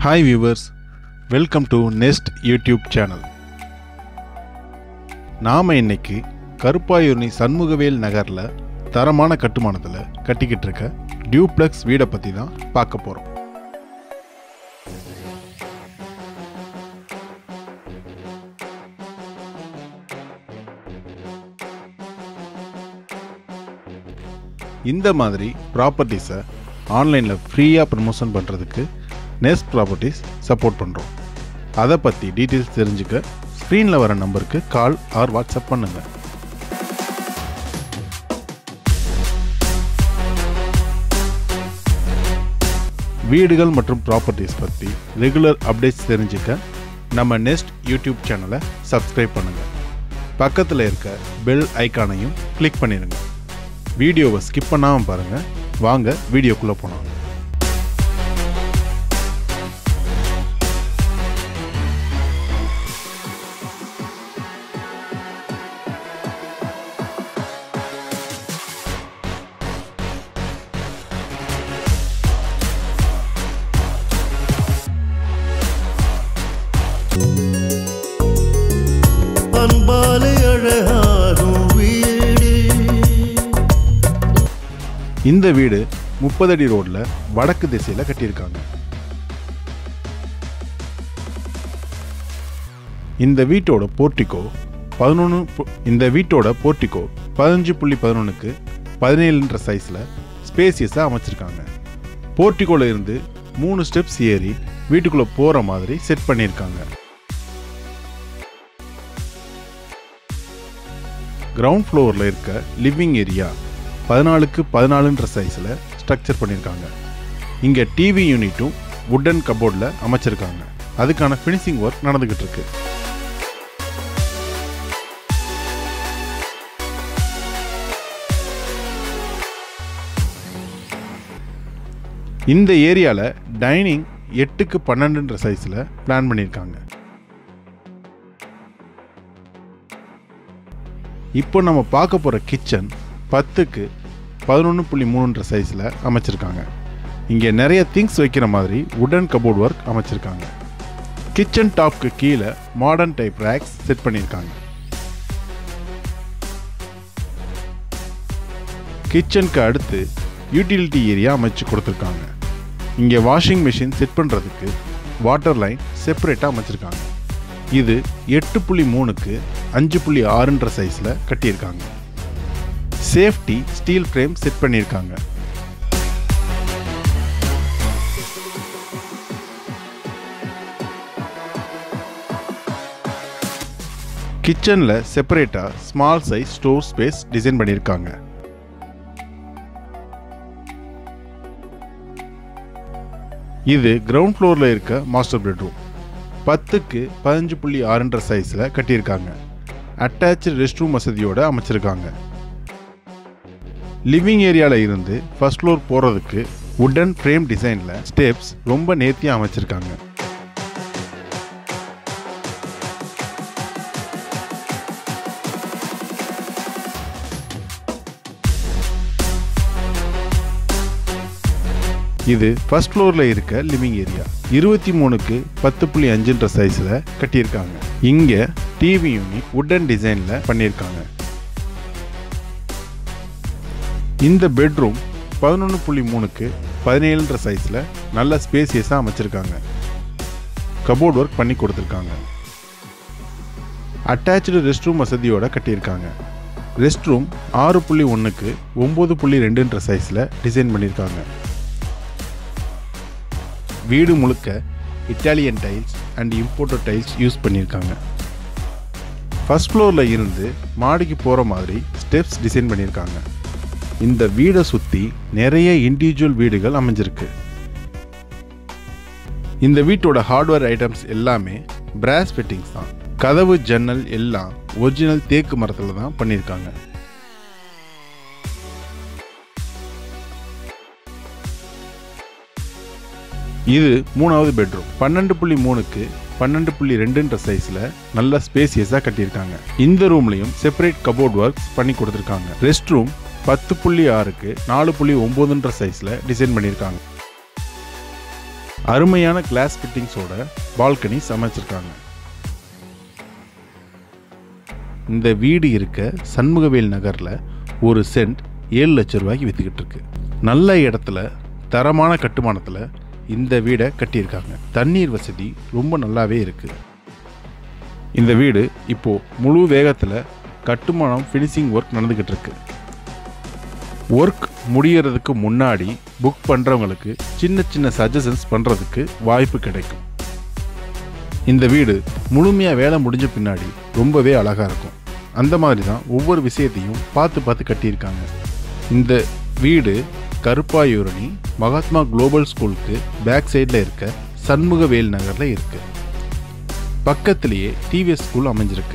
hi viewers welcome to Nest YouTube channel நாம் இன்னைக்கு கருப்பாயூர்னி சண்முகவேல் நகரில் தரமான கட்டுமானத்தில் கட்டிக்கிட்டு இருக்க டியூப்ளெக்ஸ் வீடை பற்றி தான் பார்க்க போகிறோம் இந்த மாதிரி ப்ராப்பர்ட்டிஸை ஆன்லைனில் ஃப்ரீயாக ப்ரமோஷன் பண்ணுறதுக்கு நெஸ்ட் ப்ராப்பர்ட்டிஸ் சப்போர்ட் பண்ணுறோம் அதை பற்றி டீட்டெயில்ஸ் தெரிஞ்சுக்க ஸ்க்ரீனில் வர நம்பருக்கு கால் ஆர் வாட்ஸ்அப் பண்ணுங்கள் வீடுகள் மற்றும் ப்ராப்பர்ட்டிஸ் பற்றி ரெகுலர் அப்டேட்ஸ் தெரிஞ்சுக்க நம்ம நெஸ்ட் யூடியூப் சேனலை சப்ஸ்கிரைப் பண்ணுங்கள் பக்கத்தில் இருக்க பெல் ஐக்கானையும் கிளிக் பண்ணிடுங்க வீடியோவை ஸ்கிப் பண்ணாமல் பாருங்கள் வாங்க வீடியோக்குள்ளே போனோம் அன்பாலே அழகாகும் வீடு இந்த வீடு முப்பது அடி ரோட்டில் வடக்கு திசையில் கட்டியிருக்காங்க இந்த வீட்டோட போர்ட்டிகோ பதினொன்று இந்த வீட்டோட போர்ட்டிகோ பதினஞ்சு புள்ளி பதினொன்றுக்கு பதினேழுன்ற சைஸில் ஸ்பேசியஸாக அமைச்சிருக்காங்க போர்ட்டிகோல இருந்து மூணு ஸ்டெப்ஸ் ஏறி வீட்டுக்குள்ளே போகிற மாதிரி செட் பண்ணியிருக்காங்க கிரவுண்ட் ஃப்ளோரில் இருக்க லிவிங் ஏரியா பதினாலுக்கு பதினாலுன்ற சைஸில் ஸ்ட்ரக்சர் பண்ணியிருக்காங்க இங்கே டிவி யூனிட்டும் வுட்டன் கபோர்டில் அமைச்சிருக்காங்க அதுக்கான ஃபினிஷிங் ஒர்க் நடந்துக்கிட்டு இருக்கு இந்த ஏரியாவில் டைனிங் எட்டுக்கு பன்னெண்டுன்ற சைஸில் பிளான் பண்ணியிருக்காங்க இப்போ நம்ம பார்க்க போகிற கிச்சன் பத்துக்கு பதினொன்று புள்ளி மூணுன்ற சைஸில் அமைச்சிருக்காங்க இங்கே நிறைய திங்ஸ் வைக்கிற மாதிரி உடன் கபோர்ட் ஒர்க் அமைச்சிருக்காங்க கிச்சன் டாப்க்கு கீழே மாடர்ன் டைப் ரேக்ஸ் செட் பண்ணியிருக்காங்க கிச்சனுக்கு அடுத்து யூட்டிலிட்டி ஏரியா அமைச்சு கொடுத்துருக்காங்க இங்கே வாஷிங் மிஷின் செட் பண்ணுறதுக்கு வாட்டர் லைன் செப்பரேட்டாக அமைச்சிருக்காங்க இது எட்டு புள்ளி மூணுக்கு அஞ்சு புள்ளி ஆறுன்ற சைஸில் கட்டியிருக்காங்க சேஃப்டி ஸ்டீல் ஃப்ரேம் செட் பண்ணியிருக்காங்க கிச்சனில் செப்பரேட்டாக small size store space design பண்ணியிருக்காங்க இது கிரவுண்ட் ஃப்ளோரில் இருக்க மாஸ்டர் பெட்ரூம் பத்துக்கு பதினஞ்சு புள்ளி ஆறுன்ற சைஸில் கட்டியிருக்காங்க அட்டாச்சு ரெஸ்ட் ரூம் வசதியோட அமைச்சிருக்காங்க லிவிங் ஏரியாவில் இருந்து ஃபர்ஸ்ட் ஃப்ளோர் போகிறதுக்கு உடன் ஃப்ரேம் டிசைனில் ஸ்டெப்ஸ் ரொம்ப நேர்த்தியாக அமைச்சிருக்காங்க இது ஃபர்ஸ்ட் ஃப்ளோரில் இருக்க லிவிங் ஏரியா இருபத்தி மூணுக்கு பத்து புள்ளி அஞ்சுன்ற சைஸில் கட்டியிருக்காங்க இங்கே டிவி யூனிட் உடன் டிசைனில் பண்ணியிருக்காங்க இந்த பெட்ரூம் பதினொன்று புள்ளி மூணுக்கு பதினேழுன்ற சைஸில் நல்ல ஸ்பேசியஸாக அமைச்சிருக்காங்க கபோர்ட் ஒர்க் பண்ணி கொடுத்துருக்காங்க அட்டாச்சு ரெஸ்ட் ரூம் வசதியோட கட்டியிருக்காங்க ரெஸ்ட் ரூம் ஆறு புள்ளி ஒன்றுக்கு ஒம்பது புள்ளி ரெண்டுன்ற சைஸில் டிசைன் பண்ணியிருக்காங்க வீடு முழுக்க Italian tiles and imported tiles use பண்ணியிருக்காங்க ஃபர்ஸ்ட் ஃப்ளோரில் இருந்து மாடிக்கு போகிற மாதிரி ஸ்டெப்ஸ் டிசைன் பண்ணியிருக்காங்க இந்த வீடை சுற்றி நிறைய இண்டிவிஜுவல் வீடுகள் அமைஞ்சிருக்கு இந்த வீட்டோட ஹார்ட்வேர் ஐட்டம்ஸ் எல்லாமே பிராஸ் ஃபிட்டிங்ஸ் தான் கதவு ஜன்னல் எல்லாம் ஒரிஜினல் தேக்கு மரத்தில் தான் பண்ணியிருக்காங்க இது மூணாவது பெட்ரூம் பன்னெண்டு புள்ளி மூணுக்கு பன்னெண்டு புள்ளி ரெண்டுன்ற சைஸில் நல்ல ஸ்பேசியஸாக கட்டியிருக்காங்க இந்த ரூம்லையும் செப்பரேட் கபோர்ட் ஒர்க்ஸ் பண்ணி கொடுத்துருக்காங்க ரெஸ்ட் ரூம் பத்து புள்ளி ஆறுக்கு நாலு புள்ளி ஒம்போதுன்ற சைஸில் டிசைன் பண்ணியிருக்காங்க அருமையான கிளாஸ் ஃபிட்டிங்ஸோட பால்கனிஸ் அமைச்சிருக்காங்க இந்த வீடு இருக்க சண்முகவேல் நகரில் ஒரு சென்ட் ஏழு லட்ச ரூபாய்க்கு விற்றுக்கிட்டு இருக்கு நல்ல இடத்துல தரமான கட்டுமானத்தில் இந்த வீடை கட்டியிருக்காங்க தண்ணீர் வசதி ரொம்ப நல்லாவே இருக்குது இந்த வீடு இப்போ முழு வேகத்தில் கட்டுமானம் ஃபினிஷிங் ஒர்க் நடந்துக்கிட்டு இருக்கு ஒர்க் முடியறதுக்கு முன்னாடி புக் பண்ணுறவங்களுக்கு சின்ன சின்ன சஜஷன்ஸ் பண்ணுறதுக்கு வாய்ப்பு கிடைக்கும் இந்த வீடு முழுமையாக வேலை முடிஞ்ச பின்னாடி ரொம்பவே அழகாக இருக்கும் அந்த மாதிரி தான் ஒவ்வொரு விஷயத்தையும் பார்த்து பார்த்து கட்டியிருக்காங்க இந்த வீடு கருப்பாயூரணி மகாத்மா குளோபல் ஸ்கூலுக்கு பேக் சைடில் இருக்க சண்முகவேல் நகரில் இருக்கு பக்கத்திலேயே டிவிஎஸ் ஸ்கூல் அமைஞ்சிருக்கு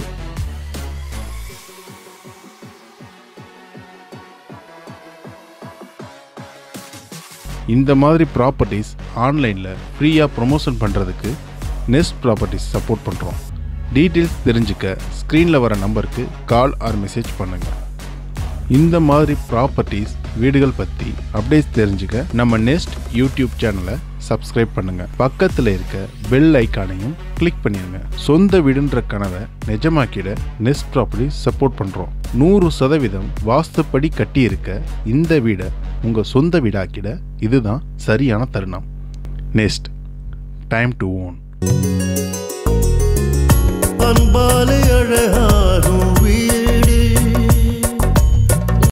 இந்த மாதிரி ப்ராப்பர்ட்டிஸ் ஆன்லைனில் ஃப்ரீயாக ப்ரொமோஷன் பண்ணுறதுக்கு நெஸ்ட் ப்ராப்பர்ட்டிஸ் சப்போர்ட் பண்ணுறோம் டீட்டெயில்ஸ் தெரிஞ்சுக்க ஸ்க்ரீனில் வர நம்பருக்கு கால் ஆர் மெசேஜ் பண்ணுங்கள் இந்த மாதிரி ப்ராப்பர்ட்டிஸ் வீடுகள் பற்றி அப்டேட்ஸ் தெரிஞ்சுக்க நம்ம நெஸ்ட் யூடியூப் சேனலை சப்ஸ்கிரைப் பண்ணுங்க பக்கத்தில் இருக்க பெல் ஐக்கானையும் கிளிக் பண்ணிடுங்க சொந்த வீடுன்ற கனவை நிஜமாக்கிட நெஸ்ட் ப்ராப்பர்ட்டி சப்போர்ட் பண்ணுறோம் நூறு சதவீதம் வாஸ்துப்படி கட்டியிருக்க இந்த வீடை உங்கள் சொந்த வீடாக்கிட இதுதான் சரியான தருணம் நெஸ்ட் டைம் டு ஓன் அன்பாலே அழகாகும்